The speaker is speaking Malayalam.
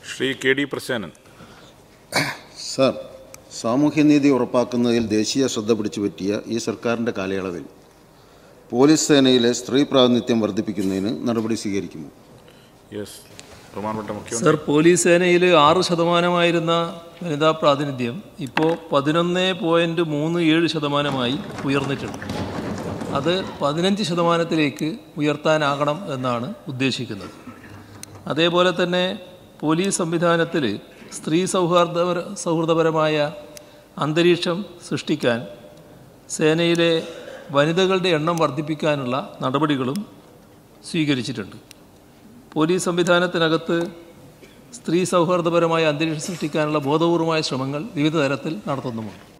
Shri K D Prasanan sir സാമൂഹ്യനീതി ഉറപ്പാക്കുന്നതിൽ ദേശീയ ശ്രദ്ധ പിടിച്ചു പറ്റിയ ഈ സർക്കാരിൻ്റെ കാലയളവിൽ പോലീസ് സേനയിലെ സ്ത്രീ പ്രാതിനിധ്യം വർദ്ധിപ്പിക്കുന്നതിന് നടപടി സ്വീകരിക്കുമോ യെസ് ബഹുമാനപ്പെട്ട മുഖ്യമന്ത്രി സർ പോലീസ് സേനയിൽ ആറ് ശതമാനമായിരുന്ന വനിതാ പ്രാതിനിധ്യം ഇപ്പോൾ പതിനൊന്ന് പോയിൻറ്റ് മൂന്ന് ഏഴ് ശതമാനമായി ഉയർന്നിട്ടുണ്ട് അത് പതിനഞ്ച് ശതമാനത്തിലേക്ക് ഉയർത്താനാകണം എന്നാണ് ഉദ്ദേശിക്കുന്നത് അതേപോലെ തന്നെ പോലീസ് സംവിധാനത്തിൽ സ്ത്രീ സൗഹാർദ്ദപര സൗഹൃദപരമായ അന്തരീക്ഷം സൃഷ്ടിക്കാൻ സേനയിലെ വനിതകളുടെ എണ്ണം വർദ്ധിപ്പിക്കാനുള്ള നടപടികളും സ്വീകരിച്ചിട്ടുണ്ട് പോലീസ് സംവിധാനത്തിനകത്ത് സ്ത്രീ സൗഹാർദ്ദപരമായ അന്തരീക്ഷം സൃഷ്ടിക്കാനുള്ള ബോധപൂർവമായ ശ്രമങ്ങൾ വിവിധ തരത്തിൽ നടത്തുന്നുമുണ്ട്